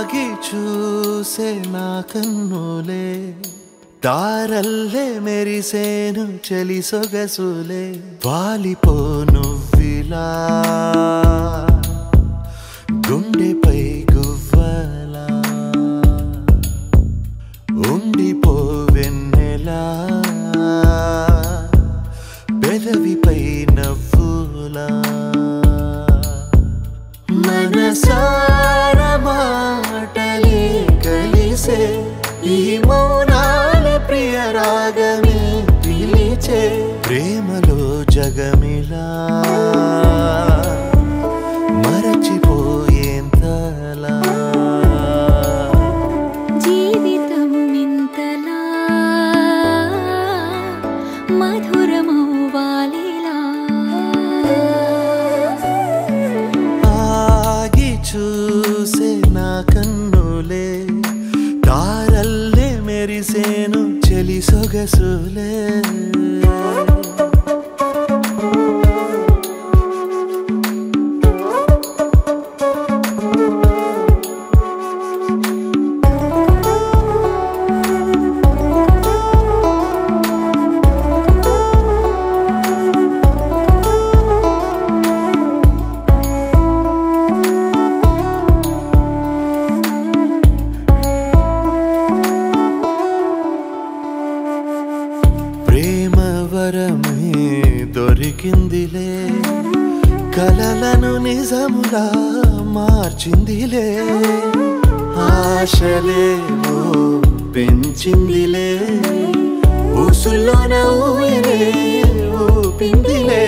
ఆగి చూసే నా కన్నులే తారల్లే మెరిసేను చలి సొగసులే వాలిపో నువ్విలా గుండెపై గువ్వలా ఉండిపో వెన్నెలా పెదవిపై నవ్వులా మనసార మాటలే కలిసే ఈ మౌనాల ప్రియ రాగమే పిలిచే ప్రేమలో జగమిలా మరచిపోయేంతలా జీవితం ఇంతలా మధురమవ్వాలిలా ఆగి చూసే నా కన్నులే తారల్లే మెరిసేను చెలి సొగసులే ప్రేమ వరమే దొరికిందిలే కలలను నిజములా మార్చిందిలే ఆశలేమో పెంచిందిలే ఊసుల్లోన ఊయలే ఊపిందిలే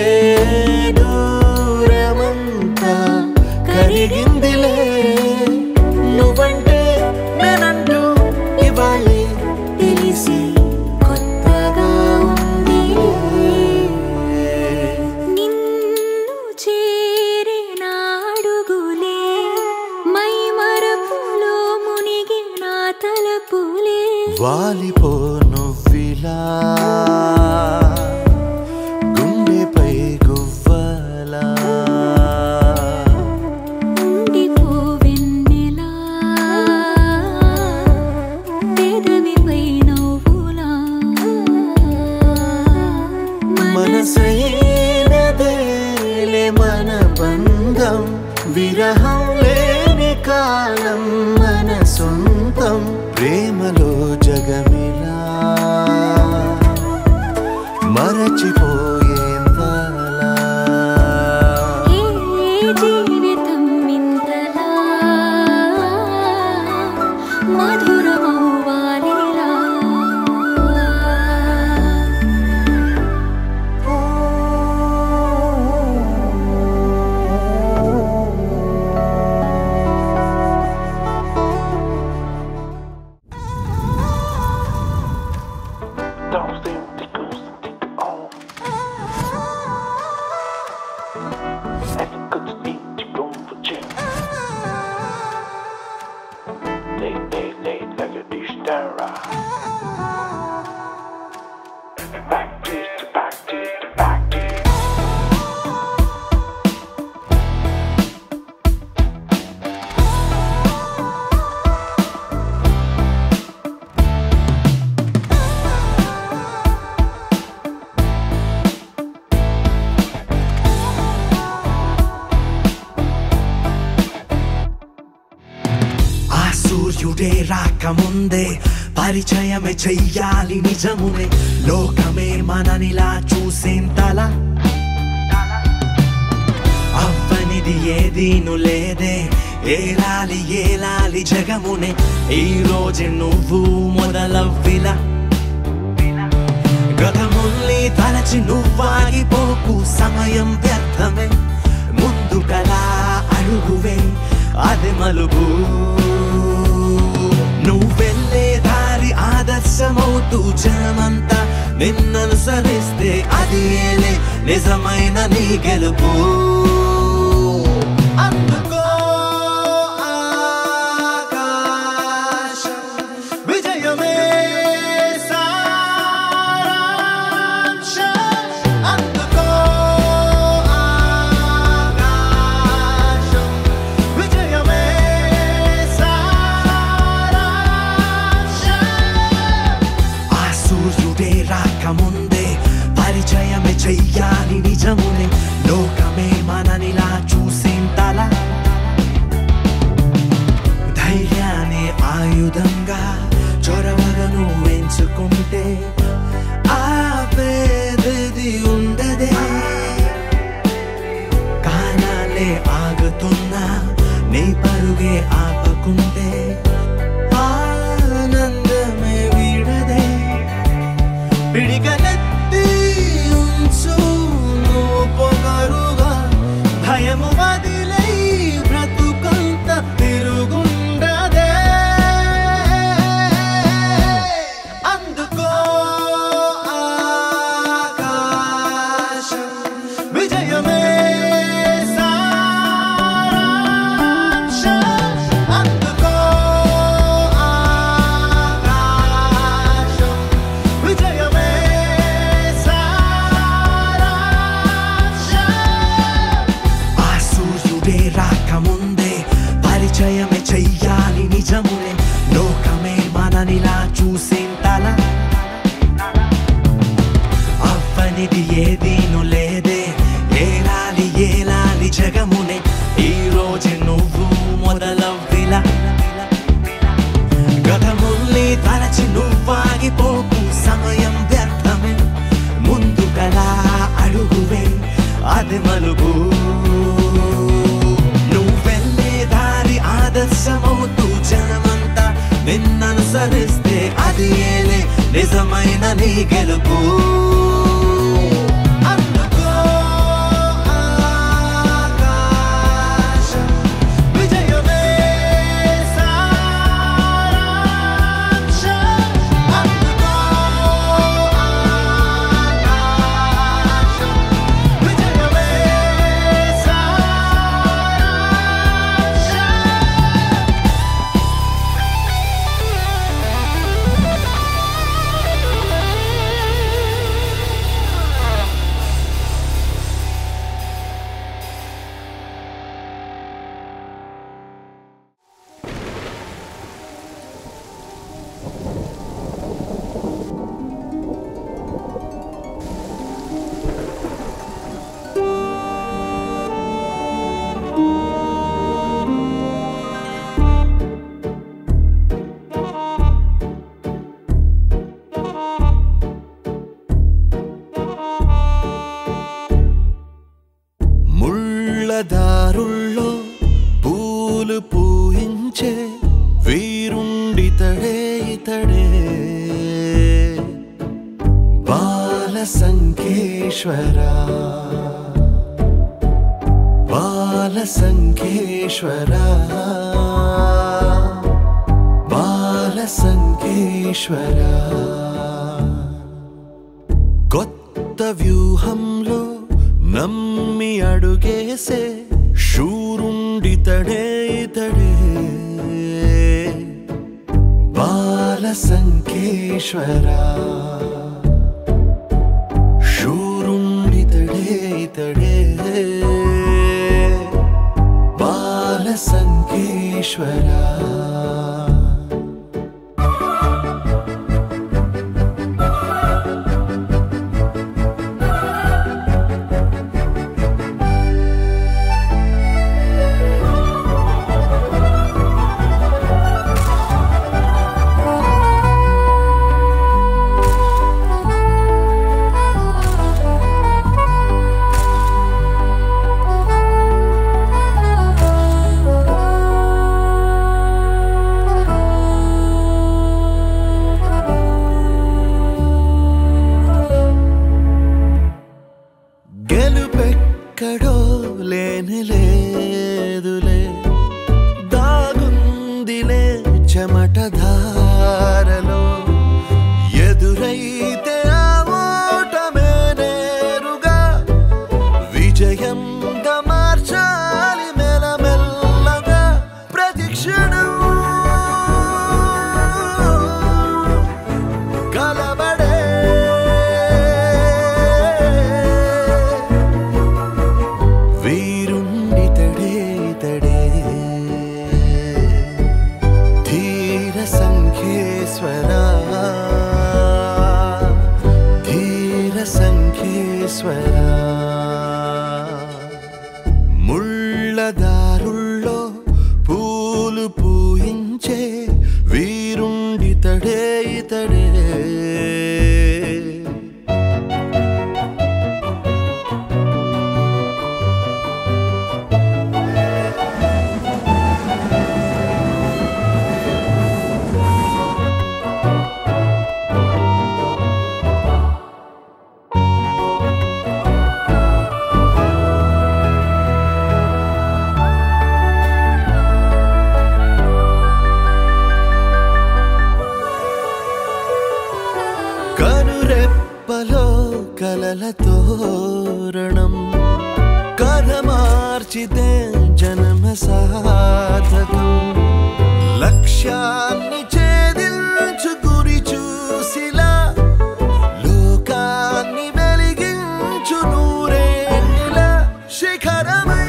దూరమంతా కరిగిందిలే నువ్వంటే నేనంటూ ఇవాళే తెలిసి కొత్తగా ఉంది నిన్ను చేరిన అడుగులే మై మరపులో మునిగిన తలపులే వాలిపో నువ్విలా గుండెపై గువ్వలా ఉండిపో వెన్నెలా పెదవిపై నవ్వులా మనసైనదేలే మన బంధం విరహం లేని కాలం మన సొంతం ప్రేమలో జగమిలా మరచిపోయేంతలా ఏ జీవితం ఇంతలా మధురమవ్వాలిలా Don't seem to go stick on. As a good speed to go for chill. Lay, lay, lay like a dish Back to to back to to back to ఆ సూర్యుడే రాకముందే పరిచయమే చెయ్యాలి నిజమునే లోకమే మననిలా చూసేంతలా అవ్వనిది ఏదీను లేదే ఏలాలి ఏలాలి జగమునే ఈ రోజు నువ్వు మొదలవ్విలా గతముల్ని తలచి నువ్వాగిపోకు సమయం వ్యర్థమే ముందు కలా అడుగువే అది మలుపు నువ్వెళ్ళే దారి ఆదర్శమవుతూ జనమంతా నిన్ననుసరిస్తే అది ఏలే నిజమైన నీ గెలుపు అందుకో ఆకాశం విజయమే సారాంశం అందుకో ఆకాశం విజయమే సారాంశం గుండె ఆగుతున్నా నీ పరుగే ఆపకుంటే ఆనందమే వీడదే పిడికలెత్తి ఉంచు నువ్వు పొగరుగా భయము వదిలై బ్రతుకంత తిరుగుండదే అందుకో ఆకాశం విజయమే సారాంశం. అందుకో ఆకాశం విజయమే సారాంశం. ఆ సూర్యుడే రాకముందే పరిచయమే చెయ్యాలి నిజమునే లోకమే మననిలా చూసేంతలా అవ్వనిది ఏదీను లేదే ఏలాలి ఏలాలి జగమునే ఈ రోజు నువ్వు మొదలవ్విలా గతముల్ని తలచి నువ్వాగిపోకు సమయం వ్యర్థమే ముందుకలా అడుగువే అది మలుగు నువ్వెళ్ళే దారి ఆదర్శమవుతూ జనమంతా నిన్ననుసరిస్తే అది ఏలే నిజమైన నీ గెలుపు అందుకో ఆకాశం విజయమే సారాంశం. అందుకో ఆకాశం విజయమే సారాంశం. ముళ్ళదారుల్లో పూలు పూయించే వీరుండితడే ఇతడే బాల సంకేశ్వర బాల సంకేశ్వర బాల సంకేశ్వర కొత్త వ్యూహంలో నమ్మి అడుగేసే శూరుండితడే ఇతడే బాల సంకేశ్వర శూరుండితడే ఇతడే బాల సంకేశ్వర గెలుపెక్కడో లేని లేదులే దాగుందిలే చెమట ధారలో ఎదురైతే ఆ ఓటమే నేరుగా విజయంగా మార్చాలి మెల్లమెల్లగా ప్రతిక్షణం కలబడే వీరుండితడే తడే ధీర సంఖేశ్వర ధీర సంఖేశ్వర ముళ్ళదారుల్లో పూలు పూయించే వీరుండితడే ఇతడే కథ మార్చితే జన్మ సార్థకం లక్ష్యాన్ని ఛేదించు గురి చూసిలా లోకాన్ని వెలిగించు నూరేళ్ళ శిఖరమై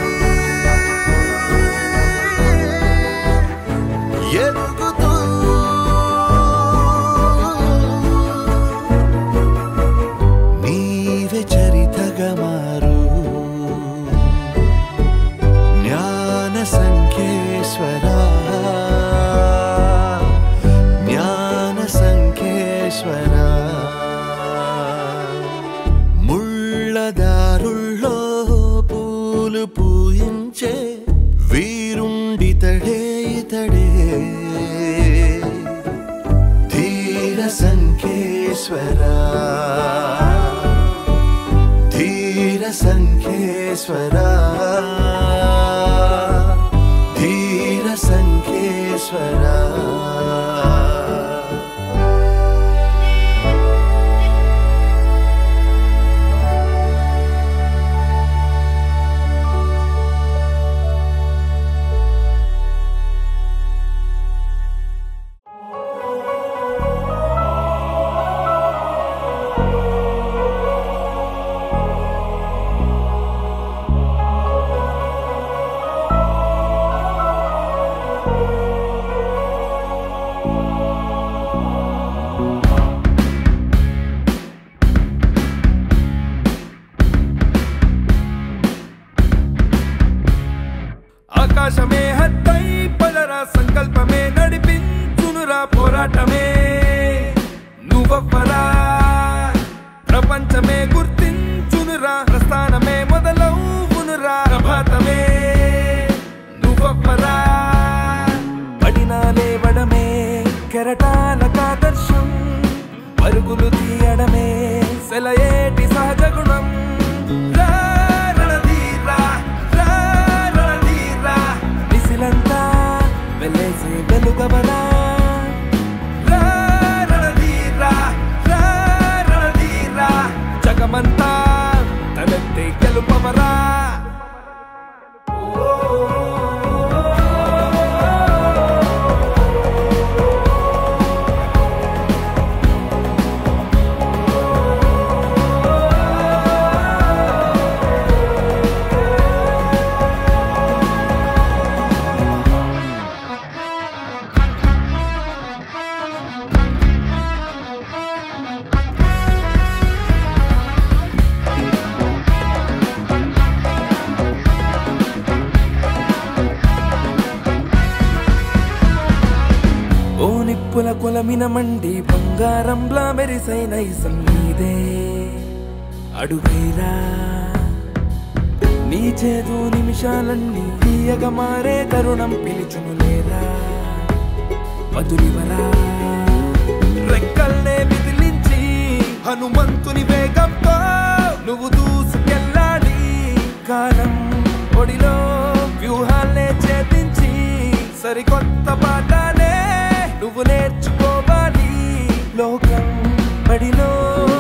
ఎదుగుతూ నీవే చరితగా మారు జ్ఞాన సంఖ్యేశ్వరా జ్ఞాన సంఖ్యేశ్వరా ముళ్ళదారుల్లో పూలు పూయించే వీరుండితడే ఇతడే ధీర సంఖ్యేశ్వరా ధీర సంఖ్యేశ్వరా ధీర సంఖ్యేశ్వరా ఆకాశమే హత్తై పదరా సంకల్పమే నడిపించునురా పోరాటమే నువ్వవ్వరా ప్రపంచమే గుర్తించునురా ప్రస్థానమే మొదలవునురా ప్రభాతమే నువ్వవ్వరా పడినా లేవడమే కెరటాలకాదర్శం పరుగులు తీయడమే సెలయేటి సహజ గుణం రా రణధీరా, రా రణధీరా, విసిలంతా వెలేసే వెలుగవరా రా రణధీరా, రా రణధీరా, జగమంతా తలెత్తి గెలుపవరా ఓ నిప్పుల కొలమిన మండి బంగారంలా మెరిసైన ఇసం నీదే అడుగైరా నీ చేదు నిమిషాలన్నీ తీయగా మారే తరుణం పిలుచును లేరా మధురివరా రెక్కల్నే విదిలించి హనుమంతుని వేగంతో నువ్వు దూసుకెళ్ళాలి కాలం ఒడిలో వ్యూహాల్నే ఛేదించి సరికొత్త పాఠాలే నువ్వు నేర్చుకోవాలి లోకం బడిలో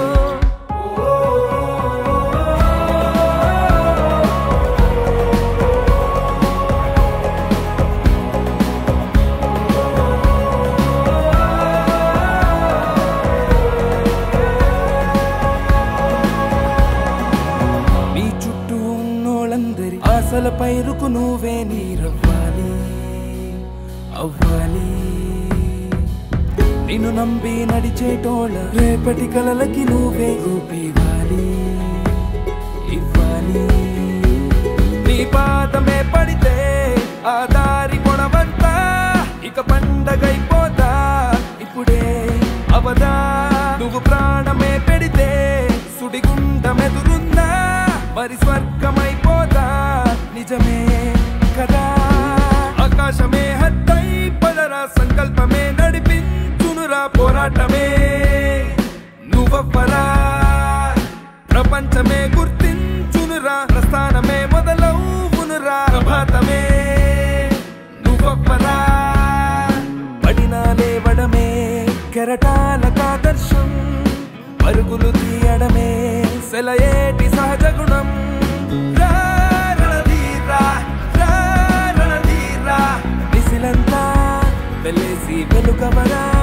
నీ చుట్టూ ఉన్నోళ్ళందరి ఆశల పైరుకు నువ్వే నీరవ్వాలి అవ్వాలి నిన్ను నమ్మి నడిచేటోళ్ళ రేపటి కలలకి నువ్వే రూపివ్వాలి ఇవ్వాలి నీ పాదమే పడితే ఆ దారి పొడవంతా ఇక పండగైపోతా ఇప్పుడే అవదా నువ్వు ప్రాణమే పెడితే సుడిగుండమెదురుందా మరి స్వర్గమైపోదా నిజమే కదా ఆకాశమే హత్తై పదరా సంకల్పమే నడిపించునురా పోరాటమే నువ్వవ్వరా ప్రపంచమే గుర్తించునురా ప్రస్థానమే మొదలవునురా ప్రభాతమే నువ్వవ్వరా పడినా లేవడమే కెరటాలకాదర్శం పరుగులు తీయడమే సెలయేటి సహజ గుణం రా రణధీరా, వెలేసి వెలుగవరా